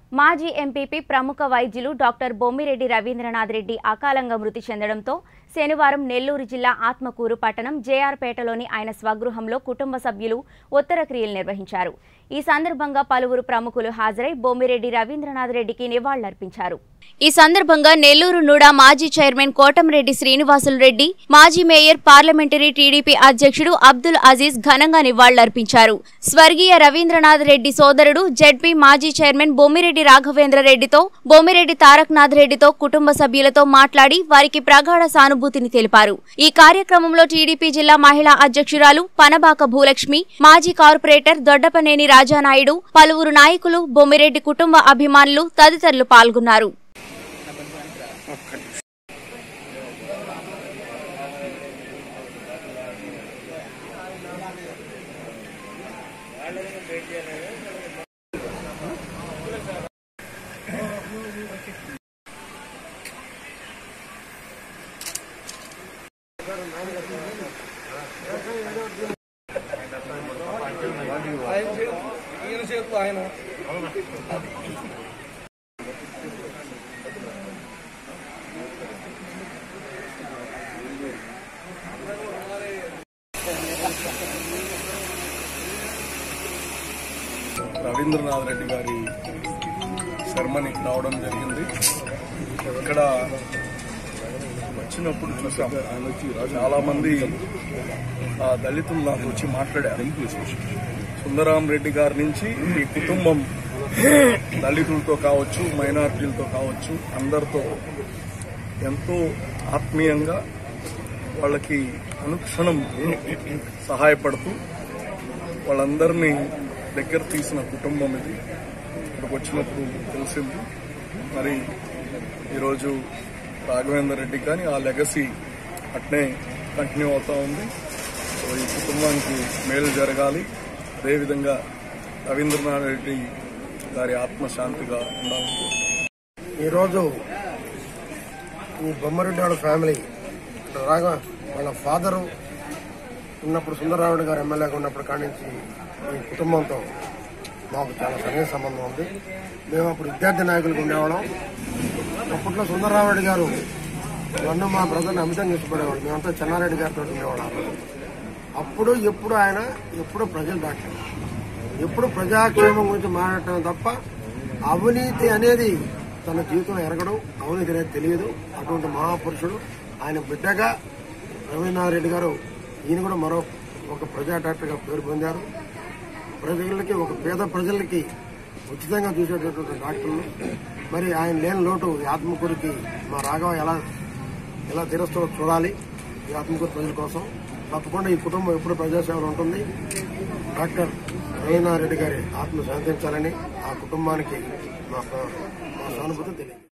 మాజీ ఎంపీపీ ప్రముఖ వైద్యులు డాక్టర్ బొమ్మిరెడ్డి రవీంద్రనాథ్ రెడ్డి అకాలంగా మృతి చెందడంతో శనివారం నెల్లూరు జిల్లా ఆత్మకూరు పట్టణం జేఆర్పేటలోని ఆయన స్వగృహంలో కుటుంబ సభ్యులు ఉత్తర క్రియలు నిర్వహించారు ఈ సందర్భంగా పలువురు ప్రముఖులు హాజరై బొమ్మిరెడ్డి రవీంద్రనాథ్ రెడ్డికి నివాళులర్పించారు ఈ సందర్భంగా నెల్లూరు నూడా మాజీ చైర్మన్ కోటంరెడ్డి శ్రీనివాసులు రెడ్డి మాజీ మేయర్ పార్లమెంటరీ టీడీపీ అధ్యక్షుడు అబ్దుల్ అజీజ్ ఘనంగా నివాళులర్పించారు స్వర్గీయ రవీంద్రనాథ్ రెడ్డి సోదరుడు జడ్పీ మాజీ చైర్మన్ బొమ్మిరెడ్డి రాఘవేంద్ర రెడ్డితో బొమ్మిరెడ్డి తారక్నాథ్ రెడ్డితో కుటుంబ సభ్యులతో మాట్లాడి వారికి ప్రగాఢ సానుభూతిని తెలిపారు ఈ కార్యక్రమంలో టీడీపీ జిల్లా మహిళా అధ్యక్షురాలు పనబాక భూలక్ష్మి మాజీ కార్పొరేటర్ దొడ్డపనేని రాజానాయుడు పలువురు నాయకులు బొమ్మిరెడ్డి కుటుంబ అభిమానులు తదితరులు పాల్గొన్నారు ఈయనసేపు ఆయన రవీంద్రనాథ్ రెడ్డి గారి శర్మని రావడం జరిగింది ఇక్కడ వచ్చినప్పుడు చూసాం చాలా మంది ఆ, దళితులు నాకు వచ్చి మాట్లాడారు సుందరాం రెడ్డి గారి నుంచి ఈ కుటుంబం దళితులతో కావచ్చు మైనార్టీలతో కావచ్చు అందరితో ఎంతో ఆత్మీయంగా వాళ్ళకి అనుక్షణం సహాయపడుతూ వాళ్ళందరినీ దగ్గర తీసిన కుటుంబం ఇది ఇక్కడికి వచ్చినప్పుడు తెలిసింది మరి ఈరోజు రాఘవేందర్ రెడ్డి కానీ ఆ లెగసీ అట్నే కంటిన్యూ అవుతా ఉంది సో ఈ కుటుంబానికి మేలు జరగాలి అదేవిధంగా రవీంద్రనాథ్ రెడ్డి గారి ఆత్మశాంతిగా ఉండాలని ఈరోజు ఈ బొమ్మరెడ్డి వాళ్ళ ఫ్యామిలీ ఇక్కడ రాగా వాళ్ళ ఫాదరు ఉన్నప్పుడు సుందరరావుడి గారు ఎమ్మెల్యేగా ఉన్నప్పుడు కాడి నుంచి ఈ కుటుంబంతో మాకు చాలా సరైన సంబంధం ఉంది మేము అప్పుడు విద్యార్థి నాయకులకు ఉండేవాళ్ళం అప్పట్లో సుందరరావుడి గారు నన్ను మా బ్రదర్ని అమితంగా ఇష్టపడేవాడు మేమంతా చెన్నారెడ్డి గారితో ఉండేవాళ్ళం ఆ రోజు. అప్పుడు ఎప్పుడు ఆయన ఎప్పుడు ప్రజలు డాక్టర్ ఎప్పుడు ప్రజాక్షేమం గురించి మాట్లాడటం తప్ప అవినీతి అనేది తన జీవితంలో ఎరగడం అవినీతి అనేది తెలియదు అటువంటి మహాపురుషుడు ఆయన బిడ్డగా రవీంద్రనాథ్ రెడ్డి గారు ఈయన కూడా మరో ఒక ప్రజా డాక్టర్గా పేరు పొందారు ప్రజలకి ఒక పేద ప్రజలకి ఉచితంగా చూసేటటువంటి డాక్టర్లు మరి ఆయన లేని లోటు ఈ ఆత్మకూరికి మా రాఘవ ఎలా ఎలా తీరుస్తో చూడాలి ఈ ఆత్మకూరు ప్రజల కోసం తప్పకుండా ఈ కుటుంబం ఎప్పుడు ప్రజాసేవలో ఉంటుంది డాక్టర్ రవీంద్రనాథ్ రెడ్డి గారి ఆత్మ శాంతించాలని ఆ కుటుంబానికి మా మా సానుభూతి తెలియదు